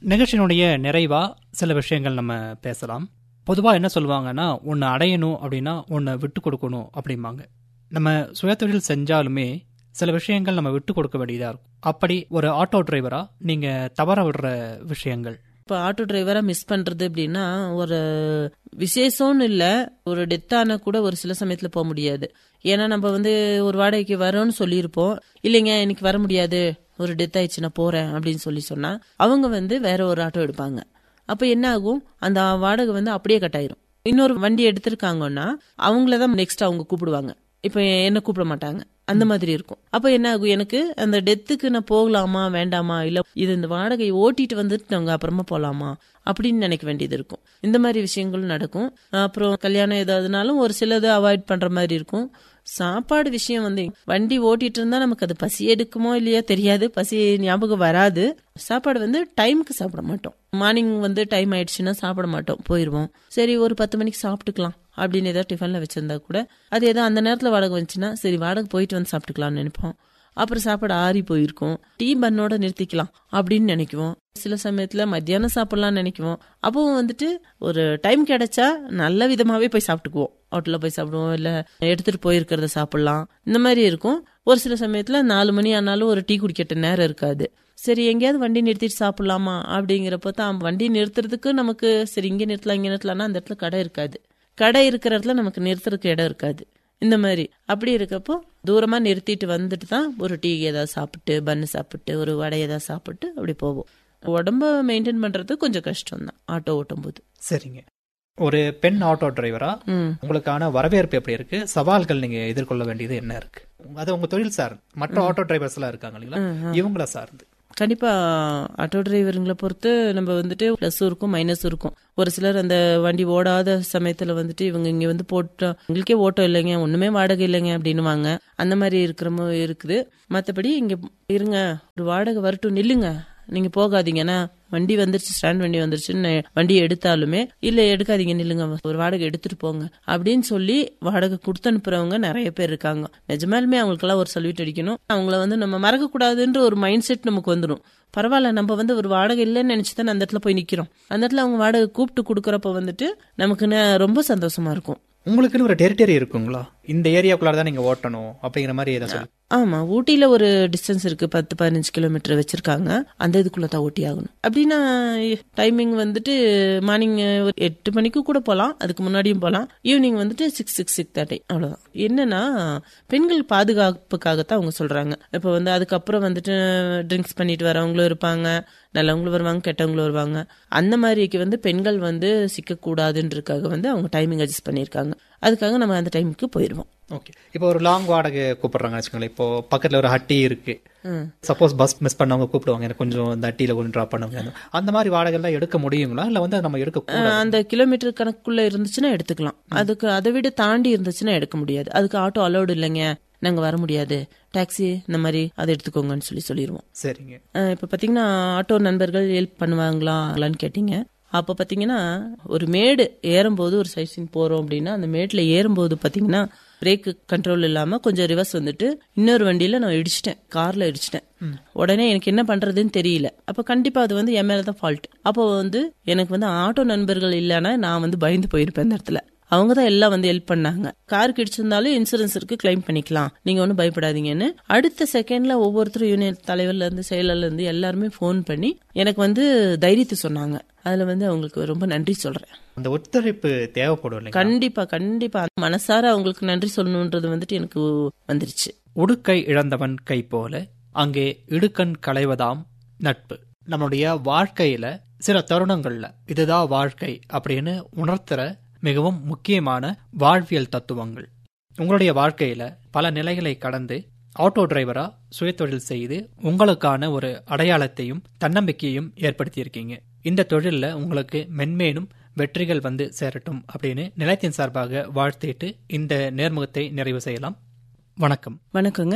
நிகழ்ச்சியினுடைய நிறைவா சில விஷயங்கள் நம்ம பேசலாம் பொதுவாக என்ன சொல்லுவாங்கன்னா ஒன்று அடையணும் அப்படின்னா ஒன்று விட்டு கொடுக்கணும் அப்படிம்பாங்க நம்ம சுயதொழில் செஞ்சாலுமே சில விஷயங்கள் நம்ம விட்டு கொடுக்க வேண்டியதாக இருக்கும் அப்படி ஒரு ஆட்டோ டிரைவராக நீங்கள் தவற விடுற விஷயங்கள் இப்போ ஆட்டோ டிரைவரா மிஸ் பண்றது அப்படின்னா ஒரு விசேஷம்னு இல்ல ஒரு டெத்தான கூட ஒரு சில சமயத்துல போக முடியாது ஏன்னா நம்ம வந்து ஒரு வாடகைக்கு வரோம்னு சொல்லியிருப்போம் இல்லைங்க இன்னைக்கு வர முடியாது ஒரு டெத் ஆயிடுச்சு நான் போறேன் அப்படின்னு சொல்லி சொன்னா அவங்க வந்து வேற ஒரு ஆட்டோ எடுப்பாங்க அப்ப என்ன ஆகும் அந்த வாடகை வந்து அப்படியே கட் ஆயிரும் இன்னொரு வண்டி எடுத்திருக்காங்கன்னா அவங்கள தான் நெக்ஸ்ட் அவங்க கூப்பிடுவாங்க இப்ப என்ன கூப்பிட மாட்டாங்க அந்த மாதிரி இருக்கும் அப்ப என்ன ஆகும் எனக்கு அந்த டெத்துக்கு நான் போகலாமா வேண்டாமா இல்ல இது இந்த வாடகை ஓட்டிட்டு வந்துட்டு நாங்க அப்புறமா போலாமா அப்படின்னு நினைக்க வேண்டியது இருக்கும் இந்த மாதிரி விஷயங்களும் நடக்கும் அப்புறம் கல்யாணம் ஏதாவதுனாலும் ஒரு சிலது அவாய்ட் பண்ற மாதிரி இருக்கும் சாப்பாடு விஷயம் வந்து வண்டி ஓட்டிட்டு இருந்தா நமக்கு அது பசி எடுக்குமோ இல்லையா தெரியாது பசி ஞாபகம் வராது சாப்பாடு வந்து டைமுக்கு சாப்பிட மாட்டோம் மார்னிங் வந்து டைம் ஆயிடுச்சுன்னா சாப்பிட மாட்டோம் போயிடுவோம் சரி ஒரு பத்து மணிக்கு சாப்பிட்டுக்கலாம் அப்படின்னு ஏதாவது டிஃபன்ல வச்சிருந்தா கூட அது ஏதோ அந்த நேரத்துல வாடகை வந்துச்சுன்னா சரி வாடகை போயிட்டு வந்து சாப்பிட்டுக்கலாம்னு நினைப்போம் அப்புறம் சாப்பாடு ஆறி போயிருக்கும் டீ பண்ணோட நிறுத்திக்கலாம் அப்படின்னு நினைக்குவோம் சில சமயத்துல மத்தியானம் சாப்பிடலாம்னு நினைக்குவோம் அப்பவும் வந்துட்டு ஒரு டைம் கிடைச்சா நல்ல விதமாவே போய் சாப்பிட்டுக்குவோம் ஹோட்டல்ல போய் சாப்பிடுவோம் இல்ல எடுத்துட்டு போயிருக்கிறத சாப்பிடலாம் இந்த மாதிரி இருக்கும் ஒரு சில சமயத்துல நாலு மணி ஆனாலும் ஒரு டீ குடிக்கட்ட நேரம் இருக்காது சரி எங்கேயாவது வண்டி நிறுத்திட்டு சாப்பிடலாமா அப்படிங்கிறப்போ தான் வண்டி நிறுத்துறதுக்கு நமக்கு சரி இங்கே நிறுத்தலாம் இங்கே நிறுத்தலாம்னா அந்த இடத்துல கடை இருக்காது கடை இருக்கிற இடத்துல நமக்கு நிறுத்துறதுக்கு இடம் இருக்காது இந்த மாதிரி அப்படி இருக்கப்போ தூரமா நிறுத்திட்டு வந்துட்டு தான் ஒரு டீ ஏதாவது சாப்பிட்டு பன்னு சாப்பிட்டு ஒரு வடை ஏதாவது சாப்பிட்டு அப்படி போவோம் உடம்ப மெயின்டைன் பண்றது கொஞ்சம் கஷ்டம் தான் ஆட்டோ ஓட்டும் போது சரிங்க ஒரு பெண் ஆட்டோ டிரைவரா உங்களுக்கான வரவேற்பு எப்படி இருக்கு சவால்கள் நீங்க எதிர்கொள்ள வேண்டியது என்ன இருக்கு அது உங்க தொழில் சார் மற்ற ஆட்டோ டிரைவர்ஸ் எல்லாம் இருக்காங்க இல்லைங்களா இவங்கள சார்ந்து கண்டிப்பா ஆட்டோ டிரைவருங்களை பொறுத்து நம்ம வந்துட்டு பிளஸும் இருக்கும் மைனஸும் இருக்கும் ஒரு சிலர் அந்த வண்டி ஓடாத சமயத்துல வந்துட்டு இவங்க இங்க வந்து போட்டோம் உங்களுக்கே ஓட்டம் இல்லைங்க ஒண்ணுமே வாடகை இல்லைங்க அப்படின்னுவாங்க அந்த மாதிரி இருக்கிறமோ இருக்குது மத்தபடி இங்க இருங்க ஒரு வாடகை வரட்டும் நில்லுங்க நீங்க போகாதீங்கன்னா வண்டி வந்துருச்சு ஸ்டாண்ட் வண்டி வந்துருச்சுன்னு வண்டி எடுத்தாலுமே இல்ல எடுக்காதீங்க நில்லுங்க ஒரு வாடகை எடுத்துட்டு போங்க அப்படின்னு சொல்லி வாடகை கொடுத்து அனுப்புறவங்க நிறைய பேர் இருக்காங்க நிஜமாலுமே அவங்களுக்கெல்லாம் ஒரு சல்யூட் அடிக்கணும் அவங்கள வந்து நம்ம மறக்க கூடாதுன்ற ஒரு மைண்ட் செட் நமக்கு வந்துடும் பரவாயில்ல நம்ம வந்து ஒரு வாடகை இல்லைன்னு நினைச்சுதான் அந்த இடத்துல போய் நிக்கிறோம் அந்த இடத்துல அவங்க வாடகை கூப்பிட்டு கொடுக்கறப்ப வந்துட்டு நமக்கு ரொம்ப சந்தோஷமா இருக்கும் உங்களுக்குன்னு ஒரு டெரிட்டரி இருக்குங்களா இந்த ஏரியாக்குள்ளார தான் நீங்க ஓட்டணும் அப்படிங்கிற மாதிரி ஏதாவது சொல்லு ஆமா ஊட்டியில ஒரு டிஸ்டன்ஸ் இருக்கு பத்து பதினஞ்சு கிலோமீட்டர் வச்சிருக்காங்க அந்த இதுக்குள்ள தான் ஓட்டி ஆகணும் அப்படின்னா டைமிங் வந்துட்டு மார்னிங் ஒரு எட்டு மணிக்கு கூட போகலாம் அதுக்கு முன்னாடியும் போகலாம் ஈவினிங் வந்துட்டு சிக்ஸ் சிக்ஸ் சிக்ஸ் தேர்ட்டி அவ்வளவுதான் என்னன்னா பெண்கள் பாதுகாப்புக்காகத்தான் அவங்க சொல்றாங்க இப்போ வந்து அதுக்கப்புறம் வந்துட்டு ட்ரிங்க்ஸ் பண்ணிட்டு வரவங்களும் இருப்பாங்க நல்லவங்களும் வருவாங்க கெட்டவங்களும் வருவாங்க அந்த மாதிரிக்கு வந்து பெண்கள் வந்து சிக்கக்கூடாதுன்றதுக்காக வந்து அவங்க டைமிங் அட்ஜஸ்ட் பண்ணியிருக்காங்க அதுக்காக நம்ம அந்த டைமுக்கு போயிடுவோம் ஓகே இப்போ ஒரு லாங் வாடகை கூப்பிடுறாங்க வச்சுக்கோங்களேன் இப்போ பக்கத்துல ஒரு ஹட்டி இருக்கு சப்போஸ் பஸ் மிஸ் பண்ணவங்க கூப்பிடுவாங்க எனக்கு கொஞ்சம் இந்த ஹட்டியில கொஞ்சம் ட்ராப் பண்ணுவாங்க அந்த மாதிரி வாடகை எல்லாம் எடுக்க முடியுங்களா இல்ல வந்து நம்ம எடுக்க அந்த கிலோமீட்டர் கணக்குள்ள இருந்துச்சுன்னா எடுத்துக்கலாம் அதுக்கு அதை விட தாண்டி இருந்துச்சுன்னா எடுக்க முடியாது அதுக்கு ஆட்டோ அலௌடு இல்லைங்க நாங்க வர முடியாது டாக்ஸி இந்த மாதிரி அதை எடுத்துக்கோங்கன்னு சொல்லி சொல்லிடுவோம் சரிங்க இப்ப பாத்தீங்கன்னா ஆட்டோ நண்பர்கள் ஹெல்ப் பண்ணுவாங்களான்னு கேட்டீங்க அப்ப பாத்தீங்கன்னா ஒரு மேடு ஏறும்போது ஒரு சைசிங் போறோம் அப்படின்னா அந்த மேட்ல ஏறும்போது பாத்தீங்கன்னா பிரேக் கண்ட்ரோல் இல்லாம கொஞ்சம் ரிவர்ஸ் வந்துட்டு இன்னொரு வண்டியில நான் இடிச்சிட்டேன் கார்ல இடிச்சிட்டேன் உடனே எனக்கு என்ன பண்றதுன்னு தெரியல அப்ப கண்டிப்பா அது வந்து என் மேலதான் ஃபால்ட் அப்போ வந்து எனக்கு வந்து ஆட்டோ நண்பர்கள் இல்லைன்னா நான் வந்து பயந்து போயிருப்பேன் இந்த இடத்துல அவங்க தான் எல்லாம் வந்து ஹெல்ப் பண்ணாங்க காருக்கு இடிச்சிருந்தாலும் இன்சூரன்ஸ் இருக்கு கிளைம் பண்ணிக்கலாம் நீங்க ஒன்றும் பயப்படாதீங்கன்னு அடுத்த செகண்ட்ல ஒவ்வொருத்தரும் யூனியன் தலைவர்ல இருந்து செயலர்ல இருந்து எல்லாருமே ஃபோன் பண்ணி எனக்கு வந்து தைரியத்தை சொன்னாங்க அதுல வந்து அவங்களுக்கு ரொம்ப நன்றி சொல்றேன் அந்த ஒத்துழைப்பு தேவைப்படும் கண்டிப்பா கண்டிப்பா மனசார அவங்களுக்கு நன்றி சொல்லணும்ன்றது வந்துட்டு எனக்கு வந்துருச்சு உடுக்கை இழந்தவன் கை போல அங்கே இடுக்கண் களைவதாம் நட்பு நம்மளுடைய வாழ்க்கையில சில தருணங்கள்ல இதுதான் வாழ்க்கை அப்படின்னு உணர்த்துற மிகவும் முக்கியமான வாழ்வியல் தத்துவங்கள் உங்களுடைய வாழ்க்கையில பல நிலைகளை கடந்து ஆட்டோ டிரைவரா சுயதொழில் செய்து உங்களுக்கான ஒரு அடையாளத்தையும் தன்னம்பிக்கையும் ஏற்படுத்தியிருக்கீங்க இந்த தொழில்ல உங்களுக்கு மென்மேலும் வெற்றிகள் வந்து சேரட்டும் அப்படின்னு நிலையத்தின் சார்பாக வாழ்த்திட்டு இந்த நேர்முகத்தை நிறைவு செய்யலாம் வணக்கம் வணக்கங்க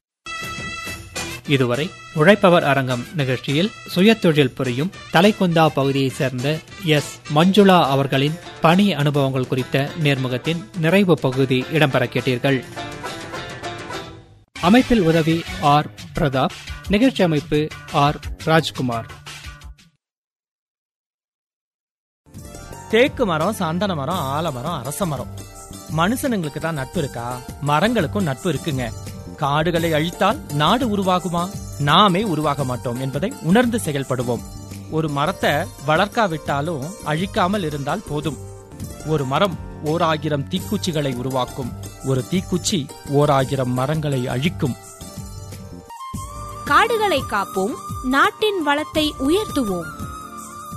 இதுவரை உழைப்பவர் அரங்கம் நிகழ்ச்சியில் சுயதொழில் புரியும் தலைக்குந்தா பகுதியைச் சேர்ந்த எஸ் மஞ்சுளா அவர்களின் பணி அனுபவங்கள் குறித்த நேர்முகத்தின் நிறைவு பகுதி இடம்பெற கேட்டீர்கள் அமைப்பில் உதவி ஆர் பிரதாப் நிகழ்ச்சி அமைப்பு ஆர் ராஜ்குமார் தேக்கு மரம் சந்தன மரம் ஆலமரம் அரச மரம் மனுஷனுங்களுக்கு தான் நட்பு இருக்கா மரங்களுக்கும் நட்பு இருக்குங்க காடுகளை அழித்தால் நாடு உருவாகுமா நாமே உருவாக மாட்டோம் என்பதை உணர்ந்து செயல்படுவோம் ஒரு மரத்தை வளர்க்காவிட்டாலும் அழிக்காமல் இருந்தால் போதும் ஒரு மரம் ஓர் ஆயிரம் தீக்குச்சிகளை உருவாக்கும் ஒரு தீக்குச்சி ஓர் ஆயிரம் மரங்களை அழிக்கும் காடுகளை காப்போம் நாட்டின் வளத்தை உயர்த்துவோம்